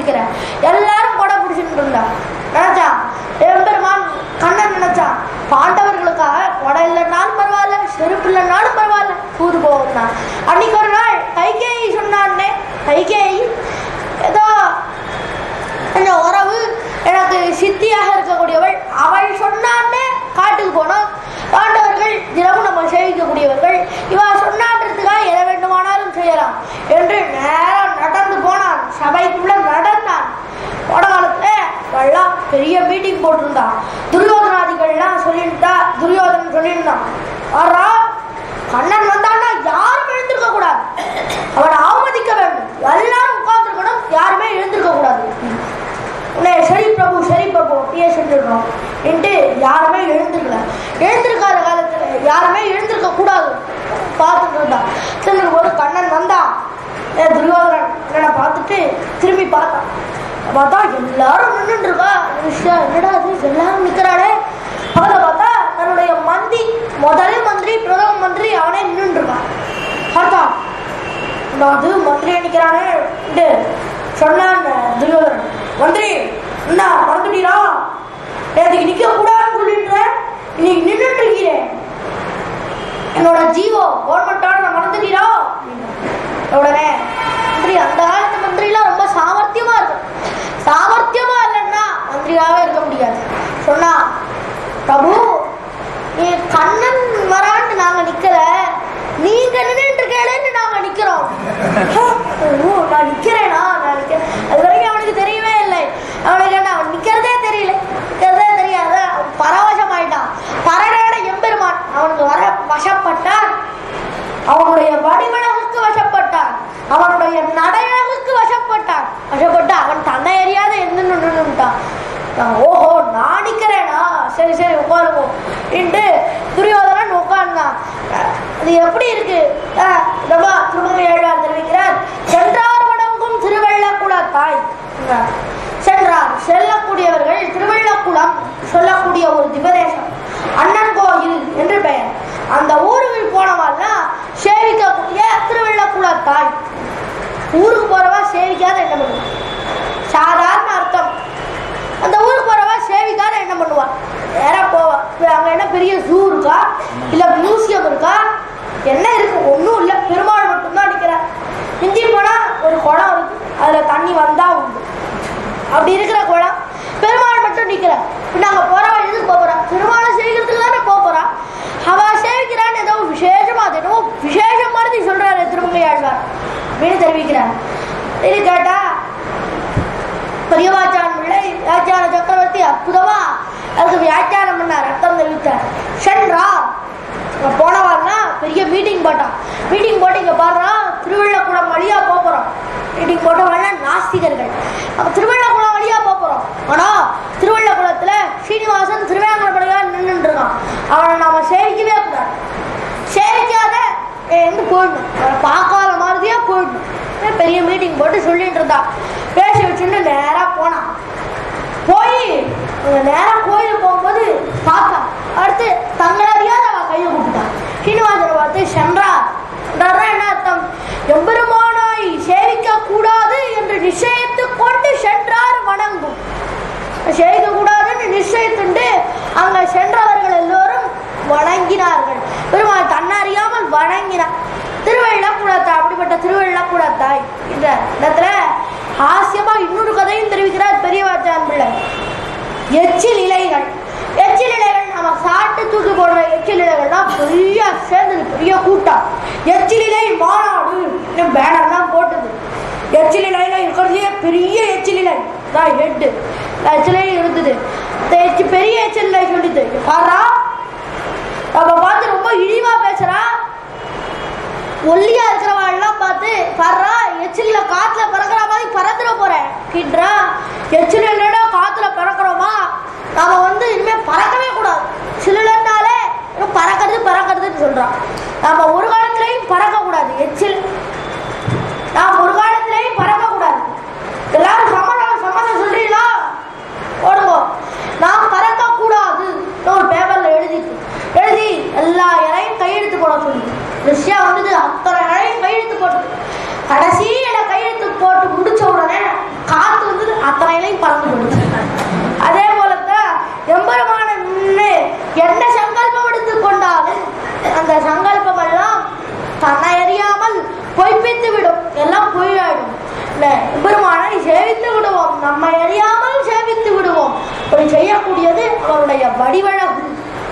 நிக்கிறேன் எல்லாரும் கொடை பிடிச்சிட்டு இருந்தா நினைச்சான் எம்பெருமான் கண்ணன் நினைச்சான் பாண்டவர்களுக்காக கொடை இல்லைன்னாலும் பரவாயில்ல செருப்பு இல்லைன்னாலும் பரவாயில்ல தூது போகும்னா அன்னைக்கு ஒரு நாள் கைகேயி சொன்னான்னே கைகேயி ஏதோ இந்த உறவு எனக்கு சித்தியாக இருக்கக்கூடியவள் அவள் சொன்னான்னே காட்டுக்கு போனோம் பாண்டவர்கள் தினமும் நம்ம சேவிக்கக்கூடியவர்கள் இவ சொன்னான்றதுக்காக எதை வேண்டுமானாலும் செய்யலாம் என்று நேரம் நடந்து போனான் சபைக்குள்ள நடந்தான் போன காலத்துல எல்லாம் பெரிய மீட்டிங் போட்டிருந்தான் துரியோதனாதிகள்லாம் சொல்லிட்டா துரியோதனன் சொல்லியிருந்தான் ஆறா கண்ணன் வந்தான்னா யாரும் எழுந்திருக்க கூடாது அவனை அவமதிக்க வேண்டும் எல்லாரும் உட்கார்ந்துருக்கணும் யாருமே எழுந்திருக்க கூடாது உடனே சரி பிரபு சரி பிரபு அப்படியே செஞ்சிடணும் என்று யாருமே எழுந்திருக்கல எழுந்திருக்காத காலத்துல யாருமே எழுந்திருக்க கூடாது பார்த்துட்டு இருந்தான் திரும்பி போது கண்ணன் வந்தான் ஏ துரியோதனன் என்னை பார்த்துட்டு திரும்பி பார்த்தான் பார்த்தா எல்லாரும் நின்றுட்டு இருக்கா விஷயம் என்னடா அது எல்லாரும் நிக்கிறாளே அவளை பார்த்தா தன்னுடைய மந்திரி முதல் மந்திரி பிரதம மந்திரி அவனே நின்றுட்டு இருக்கான் பார்த்தா நான் அது மந்திரி நிக்கிறானே என்று சொன்னான் துரியோதனன் மந்திரி என்ன மறந்துட்டீரா நேற்றுக்கு நிக்க கூடாதுன்னு சொல்லிட்டு இன்னைக்கு நின்றுட்டு இருக்கிறேன் என்னோட ஜீவோ கவர்மெண்டோட நான் மறந்துட்டீரா உடனே மந்திரி அந்த காலத்து மந்திரிலாம் ரொம்ப சாமர்த்தியமா இருக்கும் சாமர்த்தியமா இல்லைன்னா மந்திரியாவே இருக்க முடியாது சொன்னா பிரபு நீ கண்ணன் வரான்னு நாங்க நிக்கல நீங்க நின்றுட்டு இருக்கேன்னு நாங்க நிக்கிறோம் ஓ நான் நிக்கிறேனா நான் நிக்கிறேன் அது வரைக்கும் அவனுக்கு தெரியவே இல்லை அவனுக்கு என்ன அவன் நிக்கிறதே தெரியல நிக்கிறதே தெரியாத அவன் பரவசமாயிட்டான் பரநாட எம்பெருமான் அவனுக்கு வர வசப்பட்டான் அவனுடைய வடிவழகுக்கு வசப்பட்டான் அவனுடைய நடையழகுக்கு வசப்பட்டான் வசப்பட்டு அவன் தன்னை அறியாத என்ன நின்றுட்டான் ஓஹோ நான் நிக்கிறேனா சரி சரி உட்காருங்க என்று துரியோதனன் உட்கார்ந்தான் அது எப்படி இருக்கு அஹ், இதமா திருமங்கை ஏழ்வார் தெரிவிக்கிறார் சென்றார் வணங்கும் திருவள்ளக்குள தாய் என்றார். சென்றார் செல்லக்கூடியவர்கள் திருவள்ளக்குளம் சொல்லக்கூடிய ஒரு திபதேசம் அண்ணன் கோயில் என்று பெயர் அந்த ஊருக்கு போனவாள்னா சேவிக்கக்கூடிய திருவள்ளக்குள தாய் ஊருக்கு போறவா சேவிக்காத என்ன பண்ணுவா சாதாரண அர்த்தம் அந்த ஊருக்கு போறவா சேவிக்காத என்ன பண்ணுவா நேரா போவா இப்ப அங்க என்ன பெரிய ஜூ இருக்கா இல்ல மியூசியம் இருக்கா என்ன இருக்கு ஒண்ணும் இல்ல பெருமாள் மட்டும்தான் நிக்கிறார் மிஞ்சி போனா ஒரு குளம் இருக்கு அதுல தண்ணி வந்தா உண்டு அப்படி இருக்கிற குளம் பெருமாள் மட்டும் நிக்கிறார் இப்ப நாங்க போறவா எதுக்கு போக போறா பெருமாளை சேவிக்கிறதுக்கு தானே போக போறா அவ சேவிக்கிறான்னு ஏதோ விசேஷமா அது என்னவோ விசேஷம் மாதிரி சொல்றாரு திருமங்கை ஆழ்வார் அப்படின்னு தெரிவிக்கிறார் இது கேட்டா பெரியவாச்சான் பிள்ளை வியாக்கியான சக்கரவர்த்தி அற்புதமா அதுக்கு வியாக்கியானம் பண்ணார் அர்த்தம் தெரிவித்தார் சென்றார் அங்க போனவாள்னா பெரிய மீட்டிங் போட்டான் மீட்டிங் போட்டு இங்க பாடுறா திருவள்ளக்குளம் வழியா போப் போறோம் மீட்டிங் போட்டவாள்னா நாஸ்திகர்கள் அப்ப திருவள்ளக்குளம் வழியா போப் போறோம் ஆனா திருவள்ளக்குளத்துல ஸ்ரீனிவாசன் திருவேங்கடப்படையா நின்றுட்டு இருக்கான் அவனை நாம சேவிக்கவே கூடாது சேவிக்காத எங்க போயிடணும் அவனை பார்க்காத மாதிரியே போயிடணும் இவன் பெரிய மீட்டிங் போட்டு சொல்லிட்டு இருந்தா பேசி வச்சுட்டு நேரா போனான் போய் அங்க நேரா கோயில் போகும்போது பார்த்தா அடுத்து தங்களை அறியாத அவ கையை கூப்பிட்டான் சீனிவாசனை பார்த்து சென்றார் என்றாரா என்ன அர்த்தம் எம்பெருமானாய் சேவிக்க கூடாது என்று நிச்சயித்து கொண்டு சென்றார் வணங்கும் சேவிக்க கூடாதுன்னு நிச்சயித்துண்டு அங்க சென்றவர்கள் எல்லோரும் வணங்கினார்கள் பெருமாள் தன்னறியாமல் வணங்கினார் திருவள்ளக்குளத்தாய் அப்படிப்பட்ட திருவள்ளக்குளத்தாய் என்ற இடத்துல ஹாஸ்யமா இன்னொரு கதையும் தெரிவிக்கிறார் பெரியவாச்சான் பிள்ளை எச்சில் இலைகள் எச்சில் இலைகள் நம்ம சாப்பிட்டு தூக்கி போடுற எச்சில் இலைகள்லாம் பெரிய சேர்ந்தது பெரிய கூட்டம் எச்சில் இலை மாநாடு பேனர்லாம் போட்டது எச்சில் இலையில இருக்கிறதுலே பெரிய எச்சில் இலை தான் ஹெட்டு எச்சில் இலை இருந்தது இந்த எச்சி பெரிய எச்சில் இலை சொல்லுது பாரா நம்ம பார்த்து ரொம்ப இழிவா பேசுறா ஒல்லியா இருக்கிறவாள்லாம் பார்த்து பர்றா எச்சில்ல காத்துல பறக்கிற மாதிரி பறந்துட போறேன் கின்றா எச்சில் இல்லைன்னா காத்துல பறக்கிறோமா நாம வந்து இனிமே பறக்கவே கூடாது சிலுலன்னாலே பறக்கிறது பறக்கிறதுன்னு சொல்றான் நாம ஒரு காலத்திலையும் பறக்க கூடாது எச்சில் நாம் ஒரு காலத்திலையும் பறக்க கூடாது எல்லாரும் சம்மதம் சம்மதம் சொல்றீங்களா போடுங்க நாம் பறக்க கூடாது ஒரு பேப்பர்ல எழுதிட்டு எழுதி எல்லா இலையும் கையெழுத்து போட சொல்லி ரிஷ்யா வந்தது அத்தனை இலையும் கையெழுத்து போட்டு கடைசி இலை கையெழுத்து போட்டு முடிச்ச உடனே என்ன சங்கல்பம் எடுத்துக் கொண்டாலும் அந்த சங்கல்பம் எல்லாம் தன்னை அறியாமல் பொய்ப்பித்து விடும் எல்லாம் பொய்யாயிடும் இந்த பெருமானை சேவித்து விடுவோம் நம்மை அறியாமல் சேவித்து விடுவோம் இப்படி செய்யக்கூடியது அவருடைய வடிவழகு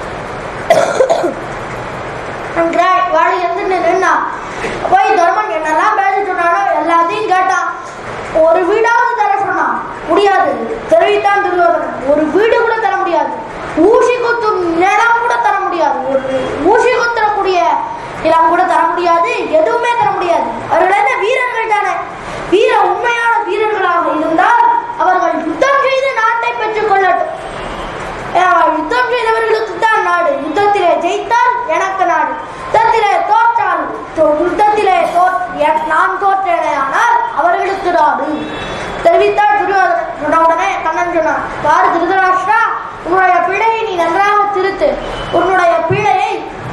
என்கிறாய் வாழை எந்திருந்து நின்னா போய் தர்மன் என்னெல்லாம் பேச சொன்னானோ எல்லாத்தையும் கேட்டான் ஒரு வீடாவது தர சொன்னான் முடியாது தெரிவித்தான் துரியோதனன் ஒரு வீடு கூட தர முடியாது ஊசி குத்தும் நிலம் கூட தர முடியாது ஒரு ஊசி குத்தக்கூடிய நிலம் கூட தர முடியாது எதுவுமே தர முடியாது அவர்கள் என்ன வீரர்கள் தானே வீர உண்மையான வீரர்களாக இருந்தால் அவர்கள் யுத்தம் செய்து நாட்டை பெற்றுக் கொள்ளட்டும் ஏன்னா, யுத்தம் செய்தவர்களுக்கு தான் நாடு யுத்தத்திலே ஜெயித்தால் எனக்கு நாடு யுத்தத்திலே தோற்றால் தோ- யுத்தத்திலே தோற் எ- நான் தோற்றேனால் அவர்களுக்கு நாடு தெரிவித்தால் துரியோதனன் சொன்ன உடனே கண்ணன் சொன்னான் பாரு திருதராஷ்டிரா உன்னுடைய பிழையை நீ நன்றாக திருத்து உன்னுடைய பிழையை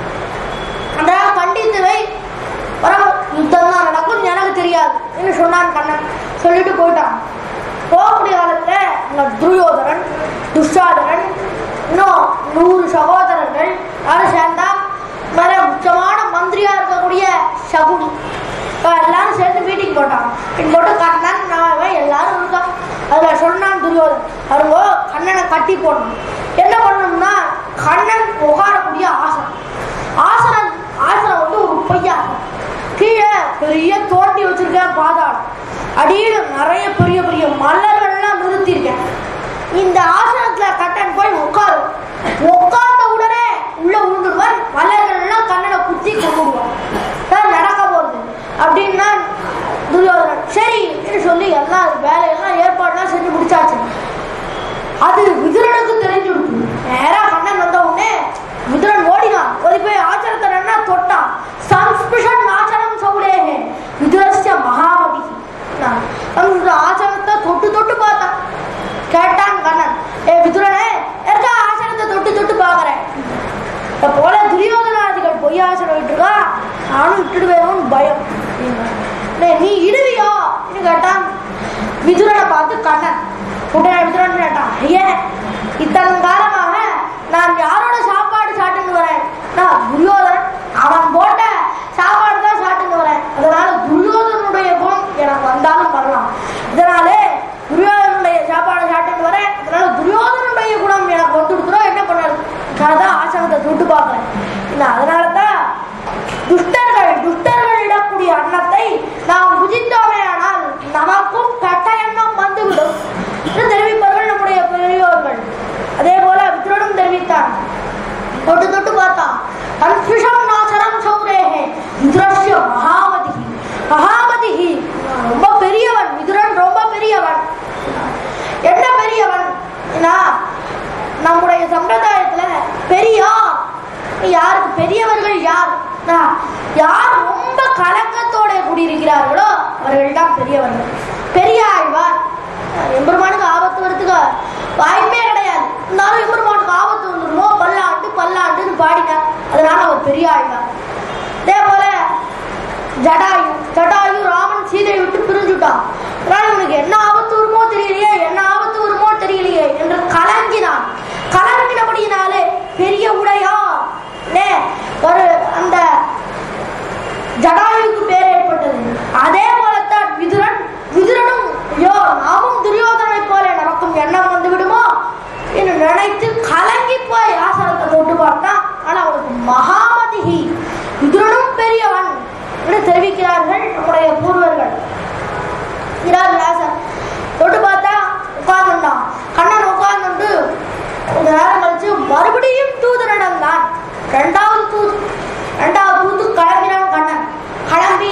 நன்றாக கண்டித்து வை பரவ யுத்தம் தான் நடக்கும் எனக்கு தெரியாது என்று சொன்னான் கண்ணன் சொல்லிட்டு போயிட்டான் போகக்கூடிய காலத்துல இந்த துரியோதரன் துஷாதரன் இன்னும் நூறு சகோதரர்கள் யாரும் சேர்ந்தா மேல முக்கியமான மந்திரியா இருக்கக்கூடிய சகுனி இப்ப எல்லாரும் சேர்ந்து மீட்டிங் போட்டான் மீட்டிங் போட்டு கண்ணன் நான் எல்லாரும் இருக்கான் அதுல சொன்னான் துரியோதன் அவருங்கோ கண்ணனை கட்டி போடணும் என்ன பண்ணணும்னா கண்ணன் உட்காரக்கூடிய ஆசனம் ஆசனம் ஆசனம் வந்து ஒரு பொய்யாசனம் கீழே பெரிய தோண்டி வச்சிருக்கேன் பாதாளம் அடியில நிறைய பெரிய பெரிய மலர்கள்லாம் நிறுத்தியிருக்கேன் இந்த ஆசனத்துல கட்டன் போய் உட்காரும் உட்கார்ந்த உடனே உள்ள உண்டுடுவான் மலர்கள் எல்லாம் கண்ணனை குத்தி கொண்டுடுவான் தான் நடக்க போகுது அப்படின்னா துரியோதனன் சரி என்று சொல்லி எல்லாம் வேலையெல்லாம் ஏற்பாடுலாம் செஞ்சு முடிச்சாச்சு அது விதுரனுக்கு தெரிஞ்சுடுச்சு நேரா கண்ணன் வந்த உடனே விதுரன் ஓடினான் ஓடி போய் ஆச்சரத்தை ரெண்டா தொட்டான் சம்ஸ்பிருஷன் ஆச்சரம் சௌலேகே விதுரஸ்ய மகாமதி நான் அந்த ஆச்சரத்தை தொட்டு தொட்டு பார்த்தான் கேட்டான் கண்ணன் ஏ விதுரனே எதுக்கா ஆச்சரத்தை தொட்டு தொட்டு பார்க்கறேன் இத போல துரியோதனாதிகள் பொய்யாசனம் விட்டுருக்கா நானும் விட்டுடுவேணும்னு பயம் டேய், நீ இடுவியோ கேட்டான் விதுரனை பார்த்து கண்ணன் உடனே விதுரன் கேட்டான் ஐயே இத்தனை காலமாக நான் யாரோட சாப்பாடு சாப்பிட்டுன்னு வரேன் நான் துரியோதனன் அவன் போட்ட சாப்பாடு தான் சாப்பிட்டுன்னு வரேன் அதனால துரியோதனுடைய குணம் எனக்கு வந்தாலும் வரலாம் இதனாலே துரியோதனுடைய சாப்பாடு சாப்பிட்டுன்னு வரேன் அதனால துரியோதனுடைய குணம் எனக்கு வந்துடுத்துறோம் என்ன பண்ணாரு நான் ஆசனத்தை தொட்டு பார்க்கறேன் இல்லை அதனால தான் துஷ்டர்கள் துஷ்டர்கள் இடக்கூடிய அன்னத்தை நாம் புஜித்தோமே ஆனால் நமக்கும் கெட்ட எண்ணம் வந்துவிடும் என்று தெரிவிப்பார்கள் நம்முடைய பெரியோர்கள் அதே போல வித்ரனும் தெரிவித்தான் தொட்டு தொட்டு பார்த்தான் கன்ஃபியூஷன் நாசரம் சௌரேகே விதுரஸ்ய மகாமதி மகாமதி ரொம்ப பெரியவன் விதுரன் ரொம்ப பெரியவன் என்ன பெரியவன் ஏன்னா நம்முடைய சம்பிரதாயத்துல பெரியார் யாருக்கு பெரியவர்கள் யார் நான் யார் ரொம்ப கலக்கத்தோட கூடியிருக்கிறார்களோ அவர்கள் தான் பெரியவர்கள் பெரிய ஆழ்வார் எம்பெருமானுக்கு ஆபத்து வரதுக்கு வாய்ப்பே கிடையாது இருந்தாலும் எம்பெருமானுக்கு ஆபத்து வந்துடுமோ பல்லாண்டு பல்லாண்டுன்னு பாடினார் அதனால அவர் பெரிய ஆழ்வார் அதே போல ஜடாயு ஜடாயு ராமன் சீதையை விட்டு பிரிஞ்சுட்டான் அதனால இவனுக்கு என்ன ஆபத்து வருமோ தெரியலையே என்ன ஆபத்து வருமோ தெரியலையே என்று கலங்கினான் கலங்கினபடியினாலே பெரிய உடையார் நே, ஒரு அந்த ஜடாயுக்கு பேர் ஏற்பட்டது அதே போலத்தான் விதுரன் விதுரனும் ஐயோ நாமும் துரியோதனை போல நமக்கும் எண்ணம் வந்து விடுமோ என்று நினைத்து கலங்கி போய் ஆசனத்தை தொட்டு பார்த்தான் ஆனா அவனுக்கு மகாமதிகி விதுரனும் பெரியவன் என்று தெரிவிக்கிறார்கள் நம்முடைய பூர்வர்கள் இராது ராசன் தொட்டு பார்த்தா உட்கார்ந்துட்டான் கண்ணன் உட்கார்ந்துட்டு கொஞ்ச நேரம் கழிச்சு மறுபடியும் தூதனிடம் தான் ரெண்டாவது தூது ரெண்டாவது தூது கிளம்பினான் கண்ணன் கிளம்பி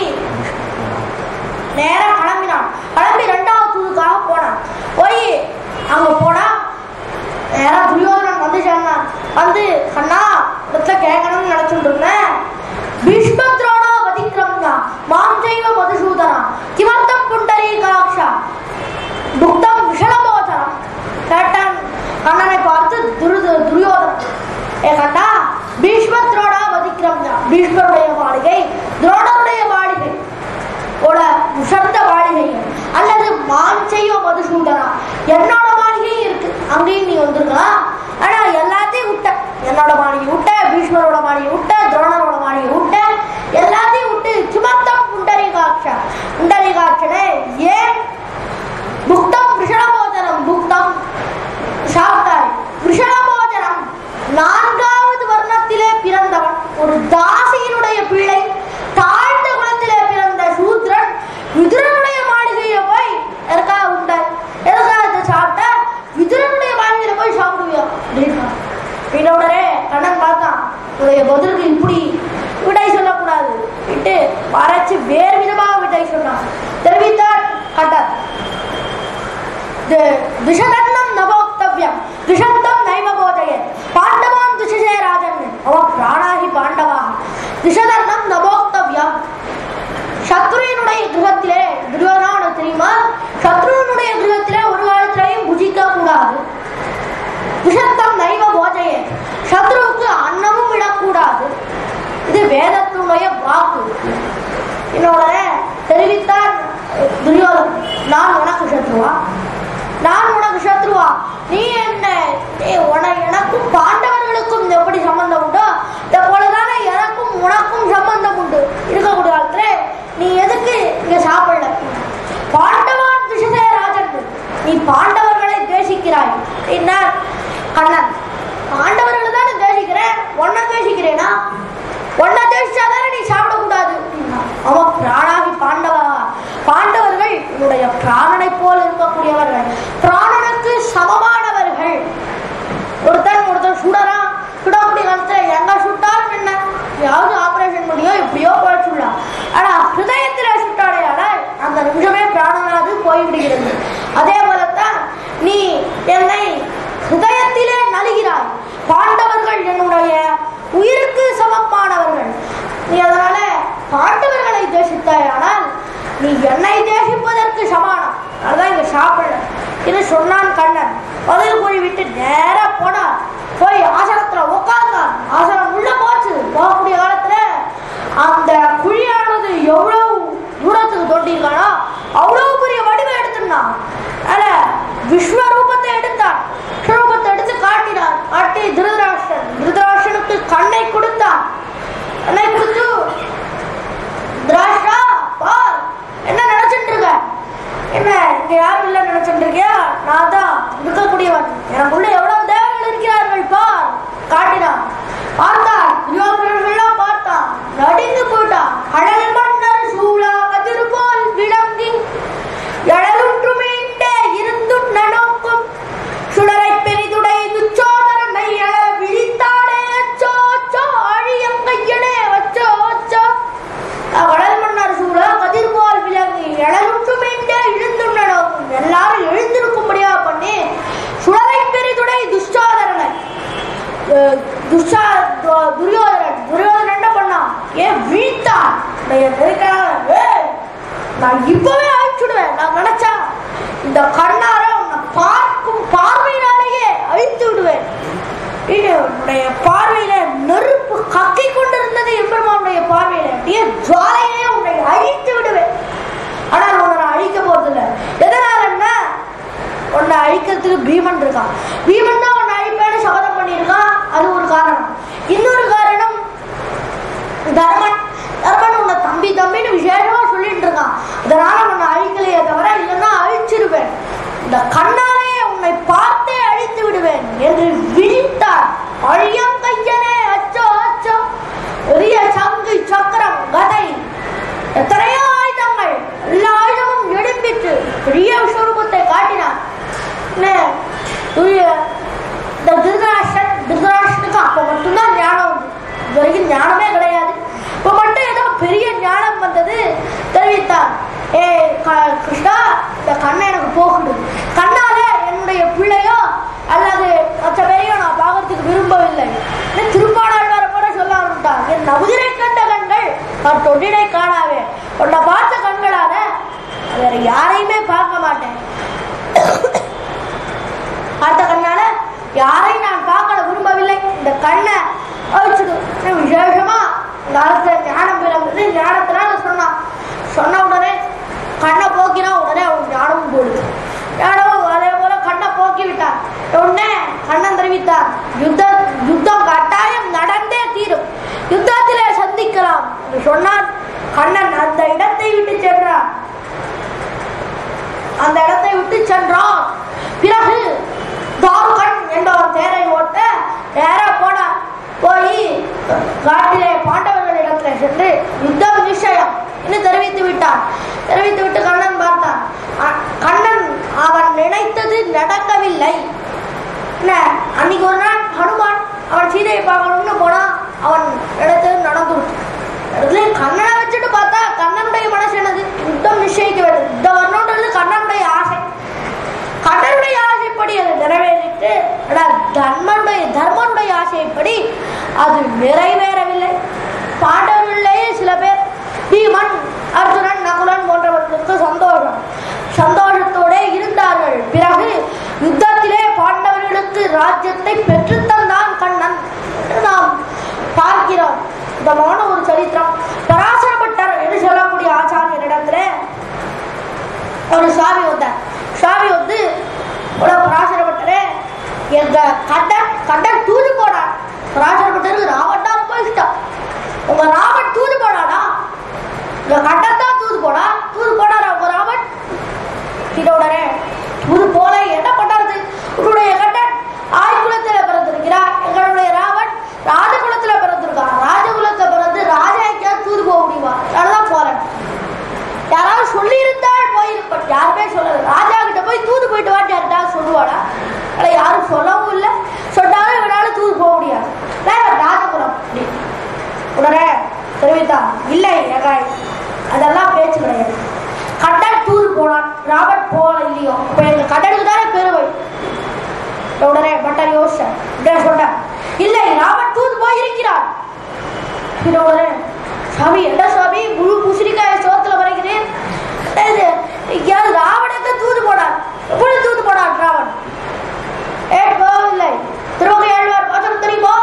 நேரா கிளம்பினான் கிளம்பி ரெண்டாவது தூதுக்காக போனான் போய் அங்க போனா நேரா துரியோதனன் வந்து சேர்ந்தான் வந்து கண்ணா இடத்துல கேட்கணும்னு நினைச்சுட்டு இருந்தேன் பீஷ்மத்ரோணா வதிக்ரம்யா மாம் ஜெய்வ மதுசூதனா கிமர்த்தம் புண்டரீகாட்சா துக்தம் விஷலமோச்சனம் கேட்டான் கண்ணனை பார்த்து துரு துரியோதனன் ஏ கண்ணா பீஷ்மத்ரோணா வதிக்ரம்யா பீஷ்மருடைய மாளிகை துரோணருடைய மாளிகை ஓட உசர்ந்த மாளிகை அல்லது மாஞ்செய்வ மதுசூதனா என்னோட மாளிகையும் இருக்கு அங்கேயும் நீ வந்திருக்கலாம் ஆனா எல்லாத்தையும் விட்ட என்னோட உன்னுடைய பதிலுக்கு இப்படி விடை சொல்லக்கூடாது விட்டு மறைச்சு வேறு விதமாக விடை சொன்னான் தெரிவித்தார் கண்டார் துஷதன்னம் நவோக்தவ்யம் துஷந்தம் நைவ போஜயத் பாண்டவான் துஷசே ராஜன் அவ பிராணாகி பாண்டவாக துஷதன்னம் நவோக்தவ்யம் சத்ருவினுடைய கிரகத்திலே துரியோதனா உனக்கு தெரியுமா சத்ருவினுடைய கிரகத்திலே ஒரு காலத்திலையும் புஜிக்க கூடாது விஷத்தம் நைவ போஜையே சத்ருவுக்கு அன்னமும் விடக்கூடாது இது வேதத்தினுடைய வாக்கு என்னோட தெரிவித்தார் துரியோதன் நான் உனக்கு சத்ருவா நான் உனக்கு சத்ருவா நீ என்ன நீ உன எனக்கும் பாண்டவர்களுக்கும் எப்படி சம்பந்தம் உண்டோ இதை போலதானே எனக்கும் உனக்கும் சம்பந்தம் உண்டு இருக்கக்கூடிய காலத்துல நீ எதுக்கு இங்க சாப்பிடல பாண்டவான் திசதே ராஜன் நீ பாண்டவர்களை தேசிக்கிறாய் என்ன கண்ணன் பாண்டவர்களை தானே தேசிக்கிறேன் உன்னை தேசிக்கிறேனா உன்னை தேசிச்சாதானே நீ சாப்பிடக்கூடாது அவன் பிராணாகி பாண்டவா பாண்டவர்கள் உன்னுடைய பிராணனை போல் இருக்கக்கூடியவர்கள் பிராணனுக்கு சமமானவர்கள் ஒருத்தன் ஒருத்தன் சுடறான் சுடக்கூடிய காலத்துல எங்க சுட்டாலும் என்ன யாவது ஆபரேஷன் பண்ணியோ எப்படியோ குறைச்சுடலாம் ஆனா ஹிருதயத்துல சுட்டாடே ஆனால் அந்த நிமிஷமே பிராணனாது போய்விடுகிறது அதே போலத்தான் நீ என்னை ஹிருதயத்திலே நலுகிறாய் பாண்டவர்கள் என்னுடைய உயிருக்கு சமமானவர்கள் நீ அதனால பாண்டவர்களை தேசித்தாய் ஆனால் நீ என்னை தேசிப்பதற்கு சமானம் அதான் இங்க சாப்பிடல இது சொன்னான் கண்ணன் பதில் கூறி விட்டு நேரா போனான் போய் ஆசனத்துல உட்கார்ந்தான் ஆசனம் உள்ள போச்சு போகக்கூடிய காலத்துல அந்த குழியானது எவ்வளவு தூரத்துக்கு தோண்டியிருக்கானோ அவ்வளவு பெரிய வடிவை எடுத்துட்டான் அதனால விஸ்வரூபத்தை எடுத்தான் விஸ்வரூபத்தை எடுத்து காட்டினான் காட்டி திருதராஷ்டன் திருதராஷ்டனுக்கு கண்ணை கொடுத்தான் கண்ணை கொடுத்து திராஷ்டா பார் என்ன நினைச்சிட்டு இருக்க என்ன இங்க யாரும் இல்ல நினைச்சிட்டு இருக்கியா நான் தான் இருக்கக்கூடியவன் எனக்குள்ள எவ்வளவு தேவர்கள் இருக்கிறார்கள் பார் காட்டினான் பார்த்தான் துரியோதனர்கள்லாம் பார்த்தான் நடிந்து போயிட்டான் கடல் மன்னர் சூழா கதிர் போல் விளங்கி எழலுற்று மீண்டே இருந்தும் நனோக்கும் சுடரை பெரிதுடை துச்சோதரனை எழ விழித்தாடே அச்சோ அச்சோ அழியங்கையனே அச்சோ அச்சோ கடல் மன்னர் சூழ கதிர் போல் விளங்கி எழலுற்று மீண்டே எழுந்தும் நனோக்கும் எல்லாரும் எழுந்திருக்கும்படியா பண்ணி சுடரை பெரிதுடை துஷ்டோதரனை அஹ் துஷா து- துரியோதனன் துரியோதனன் என்ன பண்ணான் ஏன் வீழ்த்தான் நான் என் நெருக்கனான, ஏய், நான் இப்பவே அழிச்சுடுவேன் நான் நினைச்சா இந்த கண்ணார உன்னை பார்க்கும் பார்வையினாலேயே அழித்து விடுவேன் இது உன்னுடைய பார்வையில நெருப்பு கக்கி கொண்டிருந்தது எம்பெருமானுடைய பார்வையில அப்படியே ஜுவாலையிலே உன்னை அழித்து விடுவேன் ஆனால் உன்னை நான் அழிக்க போறதில்லை எதனாலன்னா உன்னை அழிக்கிறதுக்கு பீமன் இருக்கான் பீமன் தான் உன்னை அழிப்பேன்னு சபதம் பண்ணியிருக்கான் அது ஒரு காரணம் இன்னொரு காரணம் தர்மன் தர்மன் உன்னை தம்பி தம்பின்னு விசேஷமா சொல்லிட்டு இருக்கான் அதனால உன்னை அழிக்கலையே தவிர இல்லைன்னா அழிச்சிருவேன் இந்த கண்ணாலே உன்னை பார்த்தே அழித்து விடுவேன் என்று விழித்தார் அழியங்கையனே அச்சோ அச்சோ பெரிய சங்கு சக்கரம் கதை எத்தனையோ ஆயுதங்கள் எல்லா ஆயுதமும் எடுப்பிட்டு பெரிய விஸ்வரூபத்தை காட்டினார் என்ன, துரிய- இந்த திருதராஷ்டன் திருதராஷ்டனுக்கு அப்போ மட்டும்தான் ஞானம் வந்து இது வரைக்கும் ஞானமே கிடையாது இப்போ மட்டும் ஏதோ பெரிய ஞானம் வந்தது தெரிவித்தார் ஏ க- கிருஷ்ணா இந்த கண்ணை எனக்கு போகுது கண்ணால என்னுடைய பிள்ளையோ அல்லது மற்ற பேரையோ நான் பார்க்கறதுக்கு விரும்பவில்லை இன்னும் திருப்பாடாழ்வார கூட சொல்ல ஆரம்பிட்டான் என் நகுதிரை கண்ட கண்கள் நான் தொண்டினை காணாவே உன்னை பார்த்த கண்களால வேற யாரையுமே பார்க்க மாட்டேன் பார்த்த கண்ணால யாரையும் நான் பார்க்க விரும்பவில்லை இந்த கண்ணை அழிச்சுடு இன்னும் விசேஷமா இந்த காலத்துல ஞானம் பிறந்தது ஞானத்தினால சொன்னான் சொன்ன உடனே கண்ணை போக்கினா உடனே அவனுக்கு ஞானமும் போடுது ஞானமும் அதே போல கண்ணை போக்கி விட்டான் உடனே கண்ணன் தெரிவித்தார் யுத்த யுத்தம் கட்டாயம் நடந்தே தீரும் யுத்தத்திலே சந்திக்கலாம் என்று சொன்னான் கண்ணன் அந்த இடத்தை விட்டு சென்றான் அந்த இடத்தை விட்டு சென்றான் பிறகு தாருகன் என்ற ஒரு தேரை ஓட்ட நேரா போனான் போய் காட்டிலே பாண்டவர்கள் இடத்துல சென்று யுத்தம் நிச்சயம் என்று தெரிவித்து விட்டான் தெரிவித்து விட்டு கண்ணன் பார்த்தான் அ- கண்ணன் அவன் நினைத்தது நடக்கவில்லை என்ன அன்னைக்கு ஒரு நாள் ஹனுமான் அவன் சீதையை பார்க்கணும்னு போனான் அவன் இடத்துல நடந்துருச்சு இடத்துல கண்ணனை வச்சுட்டு பார்த்தா கண்ணனுடைய மனசு என்னது யுத்தம் நிச்சயிக்க வேண்டும் யுத்தம் வரணுன்றது கண்ணனுடைய ஆசை கண்ணனுடைய ஆசைப்படி அதை நிறைவேறிட்டு ஆனால் தர்மனுடைய தர்மனுடைய ஆசைப்படி அது நிறைவேறவில்லை பாண்டவர்களிலேயே சில பேர் பீமன் அர்ஜுனன் நகுலன் போன்றவர்களுக்கு சந்தோஷம் சந்தோஷத்தோட இருந்தார்கள் பிறகு யுத்தத்திலே பாண்டவர்களுக்கு ராஜ்யத்தை பெற்றுத்தந்தான் கண்ணன் என்று நாம் பார்க்கிறோம் இதமான ஒரு சரித்திரம் பராசரப்பட்டர் என்று சொல்லக்கூடிய ஆச்சாரியரிடத்துல ஒரு சுவாமி வந்தார் சுவாமி வந்து உலக பராசரப்பட்டரே எங்க கண்டன் கண்டன் தூது போனார் பராசரப்பட்டருக்கு ராவன் தான் ரொம்ப இஷ்டம் உங்க ராமன் தூது போனானா இந்த கண்டன் தான் தூது போனா தூது போனாரா உங்க ராமன் கிட்ட உடனே தூது போல என்ன பண்ணாரு உன்னுடைய கண்டன் ஆய்குலத்துல பிறந்திருக்கிறார் எங்களுடைய ராமன் ராஜகுலத்துல பிறந்திருக்கான் ராஜகுலத்துல பிறந்து ராஜா எங்கேயாவது தூது போக முடியுமா அதனாலதான் போறேன் யாராவது சொல்லியிருந்தால் போயிருப்பேன் யாருமே சொல்லல ராஜா கிட்ட போய் தூது போயிட்டு வான்னு யாருக்காவது சொல்லுவாடா ஆனா யாரும் சொல்லவும் இல்லை சொன்னாலும் இவனால தூது போக முடியாது நான் ராஜகுலம் அப்படி உடனே தெரிவித்தான் இல்லை ஏகாய் அதெல்லாம் பேச்சு கிடையாது கண்டன் தூது போனான் ராபர்ட் போல இல்லையோ இப்ப எங்க கண்டனுக்கு தானே பெருமை உடனே பட்டர் யோசிச்சார் இப்படியே சொன்னார் இல்லை ராபர்ட் தூது போயிருக்கிறார் இது உடனே சாமி என்ன சாமி முழு முசிறிக்காய சோத்துல வரைக்கிறேன் இது எங்கேயாவது ராவணத்தை தூது போனான் எப்படி தூது போனான் ராவன் ஏ கோவில்லை திருவகை ஆழ்வார் பாசனம் தெரியுமா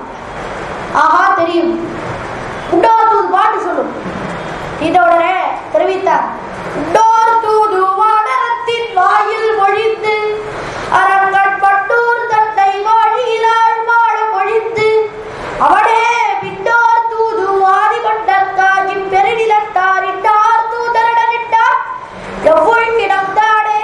ஆஹா தெரியும் உண்டோர் தூது பாட்டு சொல்லும் இந்த உடனே தெரிவித்தார் உண்டோர் தூது வானரத்தின் வாயில் மொழிந்து அரங்கன் பட்டூர் தன்னை வாழியிலாள் வாழ மொழிந்து அவனே விண்டோர் தூது வாதி கொண்டற்காகி பெருநிலத்தார் இட்டார் தூதரடனிட்டார் எவ்வொழுக்கிடம் தானே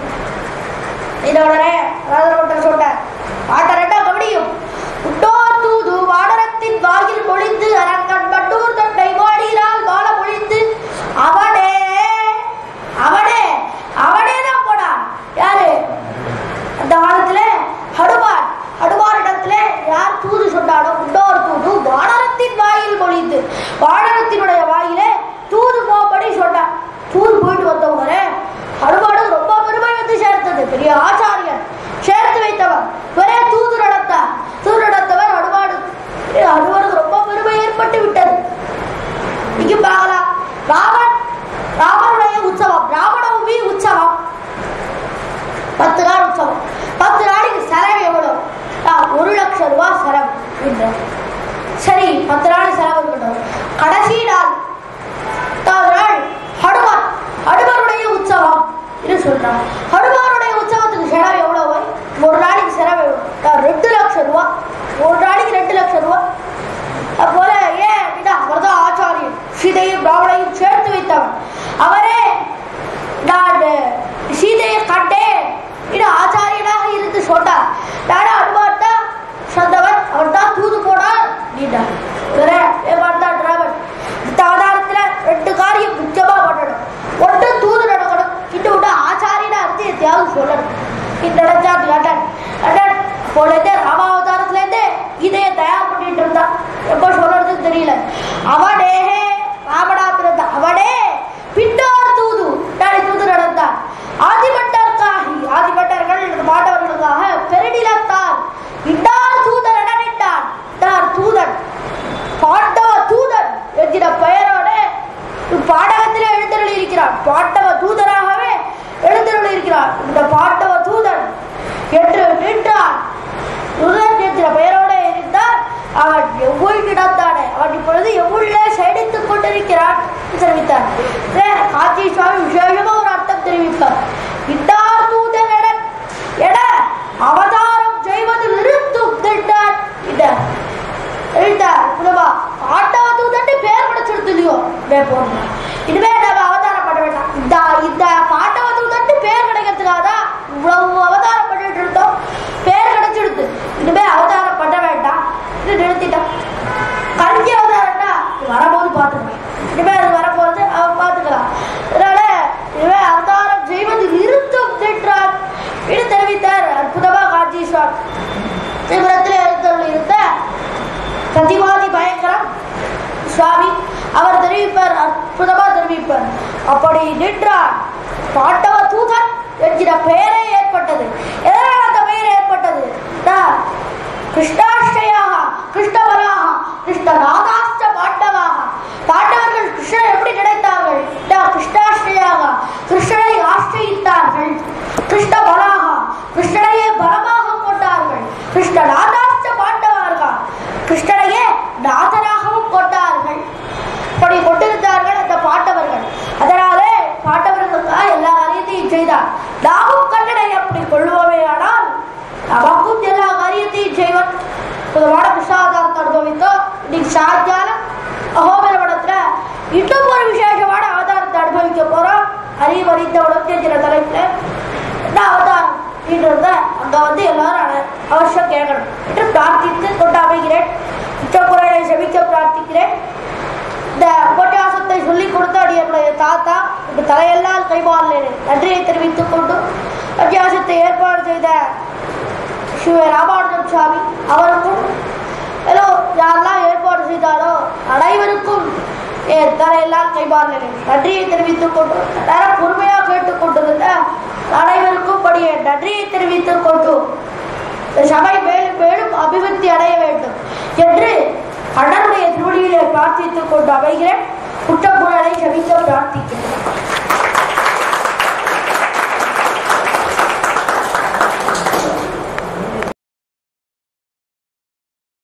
இதோடனே ராஜரமட்டர் சொன்னார் பாட்ட ரெண்டா கபடியும் உட்டோர் தூது வாடரத்தின் வாயில் பொழிந்து அரங்கன் பட்டூர் தன்னை வாடியினால் வாழ பொழிந்து அவனே அவனே அவனே தான் போனான் யாரு அந்த காலத்துல ஹடுமான் ஹடுமானிடத்துல யார் தூது சொன்னாலோ உண்டோர் தூது வானரத்தின் வாயில் பொழிந்து வானரத்தினுடைய வாயிலே தூது போபடி சொன்னான் தூது போயிட்டு வந்த உடனே ஹனுமானுக்கு ரொம்ப பெருமை வந்து சேர்த்தது பெரிய ஆச்சாரியன் சேர்த்து வைத்தவர் ஒரே தூது நடத்தார் தூது நடத்தவர் ஹனுமானு ஹனுமானுக்கு ரொம்ப பெருமை ஏற்பட்டு விட்டது இங்க பார்க்கலாம் ராமன் ராமனுடைய உற்சவம் ராமநவமி உற்சவம் பத்து நாள் உற்சவம் பத்து நாளைக்கு செலவு எவ்வளவு ஆ, ஒரு லட்சம் ரூபாய் செலவு என்றார். சரி பத்து நாள் செலவு இருக்கட்டும் கடைசி நாள் பத்தாவது நாள் ஹனுமான் ஹனுமானுடைய உற்சவம் இது சொல்றான் ஹனுமானுடைய உற்சவத்துக்கு செலவு எவ்வளவு வரும்? ஒரு நாளைக்கு செலவு எவ்வளவு? ஆ, ரெண்டு லட்சம் ரூபாய் ஒரு நாளைக்கு ரெண்டு லட்சம் ரூபாய் அப்போல ஏன் அப்படின்னா அவர்தான் ஆச்சாரியன் சீதையும் பிராமணையும் சேர்த்து வைத்தவன் அவரே நான் சீதையை கண்டேன் இது ஆச்சாரியனாக இருந்து சொன்னார் நானே அனுமார்த்தா சொந்தவன் அவன் தான் தூது போனான் நீண்டார் வேற ஏமாந்தான் டிராவன் இந்த அவதாரத்துல ரெண்டு காரியம் முக்கியமா பண்ணணும் ஒன்று தூது நடக்கணும் இன்னொன்று ஆச்சாரியனா இருந்து எத்தையாவது சொல்லணும் இது நடந்தா லண்டன் லண்டன் போலேருந்தே ராமாவதாரத்துல இருந்தே இதைய தயார் பண்ணிட்டு இருந்தான் எப்போ சொல்றதுன்னு தெரியல அவனே ராமனா பிறந்த அவனே பின்னார் தூது நாளை தூது நடந்தான் ஆதிமண்டர்காகி ஆதிமண்டர்கள் இந்த மாண்டவர்களுக்காக பெருநிலத்தார் இன்னார் தூதர் இடனிட்டான் இன்னார் தூதன் பாண்டவ தூதன் என்கிற பெயரோட பாடகத்திலே எழுந்தருளி இருக்கிறான் பாண்டவ தூதராகவே எழுந்தருளி இருக்கிறான் இந்த பாண்டவ தூதன் என்று நின்றான் துதன் என்கிற பெயரோட இருந்தால் அவன் எவ்வளவு கிடந்தானே அவன் இப்பொழுது எவ்வளவு சைடித்துக் கொண்டிருக்கிறான் என்று தெரிவித்தார் இதே காஞ்சி சுவாமி விசேஷமா ஒரு அர்த்தம் தெரிவித்தார் இட்டார் தூதன் என என அவதாரம் செய்வதில் இருந்தும் திட்டான் இட்டார் எழுத்தார் புலவா ஆண்டவ தூதன் பேர் கிடைச்சிருது இல்லையோ இதே போடுங்க இனிமே நம்ம அவதாரம் பண்ண வேண்டாம் இந்த இந்த பாண்டவ தூதன் பேர் கிடைக்கிறதுக்காக தான் இவ்வளவு அவதாரம் பண்ணிட்டு இருந்தோம் பேர் கிடைச்சிடுது இனிமே அவதாரம் பண்ண வேண்டாம் இது நிறுத்திட்டோம் கல்வி அவதாரம்னா இது வரும்போது பார்த்துக்கலாம் இனிமே அது வரும்போது அவன் பார்த்துக்கலாம் அதனால இனிமே அவதாரம் செய்வது அப்படி நின்றார் பாண்டவ தூதன் என்கிற பெயரே ஏற்பட்டது எதனால் அந்த பெயர் ஏற்பட்டது டா, கிருஷ்ணாஷ்டயாக கிருஷ்ணவராக கிருஷ்ணநாதாஷ்ட பாண்டவாக பாண்டவர்கள் கிருஷ்ணனை எப்படி நினைத்தார்கள் டா, கிருஷ்ணாஷ்டயாக கிருஷ்ணனை ஆශ්‍රயித்தார்கள் கிருஷ்ணபராக கிருஷ்ணனையே பலமாக கொண்டார்கள் கிருஷ்ணநாதாஷ்ட பாண்டவர்கள் கிருஷ்ணனையே நாதராகவும் கொண்டார்கள் இப்படி கொண்டிருந்தார்கள் அந்த பாண்டவர்கள் அதனாலே பாண்டவர்களுக்காக எல்லா காரியத்தையும் செய்தார் நாமும் கண்ணனை அப்படி கொள்வோமே ஆனால் நமக்கும் எல்லா காரியத்தையும் செய்வன் பொதுவான கிருஷ்ணாவதாரத்தை அனுபவித்தோம் இன்னைக்கு சாயங்காலம் அகோபரவனத்துல இன்னும் ஒரு விசேஷமான அவதாரத்தை அனுபவிக்க போறோம் அறிவு அறிந்த உடம்பு தலைப்புல என்ன அவதாரம் அப்படின்றத அங்க வந்து எல்லாரும் அன- அவசியம் கேட்கணும் என்று பிரார்த்தித்து கொண்டு அமைகிறேன் உச்சக்குறையை செவிக்க பிரார்த்திக்கிறேன் இந்த உபன்யாசத்தை சொல்லிக் கொடுத்த என்னுடைய தாத்தா இந்த தலையெல்லாம் கைமாறலேன் நன்றியை தெரிவித்துக் கொண்டு உபன்யாசத்தை ஏற்பாடு செய்த சிவ ராமானுஜம் சுவாமி அவருக்கும் ஏதோ யாரெல்லாம் ஏற்பாடு செய்தாலோ அனைவருக்கும் என் தலையெல்லாம் கைமாறலேன் நன்றியை தெரிவித்துக் கொண்டு நேரம் பொறுமையாக கேட்டுக்கொண்டிருந்த அனைவருக்கும் படிய நன்றியை தெரிவித்துக் கொண்டு இந்த சபை மேலும் மேலும் அபிவிருத்தி அடைய வேண்டும் என்று அண்ணனுடைய திருவடியிலே பிரார்த்தித்துக் கொண்டு அமைகிறேன் குற்றப்புறனை சபிக்க பிரார்த்திக்கிறேன்